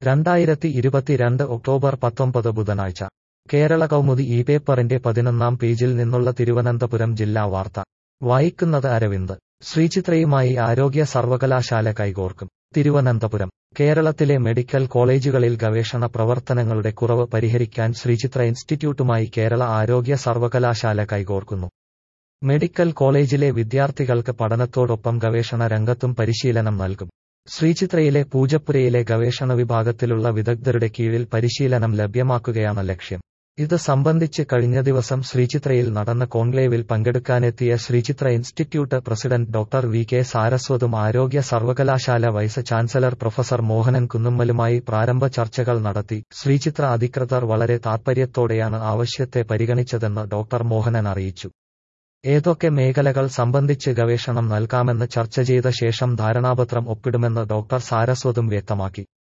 രണ്ടായിരത്തി ഇരുപത്തിരണ്ട് ഒക്ടോബർ പത്തൊമ്പത് ബുധനാഴ്ച കേരള കൗമുദി ഈ പേപ്പറിന്റെ പതിനൊന്നാം പേജിൽ നിന്നുള്ള തിരുവനന്തപുരം ജില്ലാ വാർത്ത വായിക്കുന്നത് അരവിന്ദ് ശ്രീചിത്രയുമായി ആരോഗ്യ സർവകലാശാല കൈകോർക്കും തിരുവനന്തപുരം കേരളത്തിലെ മെഡിക്കൽ കോളേജുകളിൽ ഗവേഷണ പ്രവർത്തനങ്ങളുടെ കുറവ് പരിഹരിക്കാൻ ശ്രീചിത്ര ഇൻസ്റ്റിറ്റ്യൂട്ടുമായി കേരള ആരോഗ്യ സർവകലാശാല കൈകോർക്കുന്നു മെഡിക്കൽ കോളേജിലെ വിദ്യാർത്ഥികൾക്ക് പഠനത്തോടൊപ്പം ഗവേഷണ രംഗത്തും പരിശീലനം നൽകും ശ്രീചിത്രയിലെ പൂജപ്പുരയിലെ ഗവേഷണ വിഭാഗത്തിലുള്ള വിദഗ്ധരുടെ കീഴിൽ പരിശീലനം ലഭ്യമാക്കുകയാണ് ലക്ഷ്യം ഇത് സംബന്ധിച്ച് കഴിഞ്ഞ ദിവസം ശ്രീചിത്രയിൽ നടന്ന കോൺക്ലേവിൽ പങ്കെടുക്കാനെത്തിയ Sree Chitra institute president doctor V K സാരസ്വതും ആരോഗ്യ സർവകലാശാല വൈസ് ചാൻസലർ പ്രൊഫസർ മോഹനൻ കുന്നുമ്മലുമായി പ്രാരംഭ ചർച്ചകൾ നടത്തി ശ്രീചിത്ര അധികൃതർ വളരെ താൽപര്യത്തോടെയാണ് ആവശ്യത്തെ പരിഗണിച്ചതെന്ന് ഡോക്ടർ മോഹനൻ അറിയിച്ചു ഏതൊക്കെ മേഖലകൾ സംബന്ധിച്ച് ഗവേഷണം നൽകാമെന്ന് ചർച്ച ചെയ്ത ശേഷം ധാരണാപത്രം ഒപ്പിടുമെന്ന് ഡോക്ടർ സാരസ്വതും വ്യക്തമാക്കി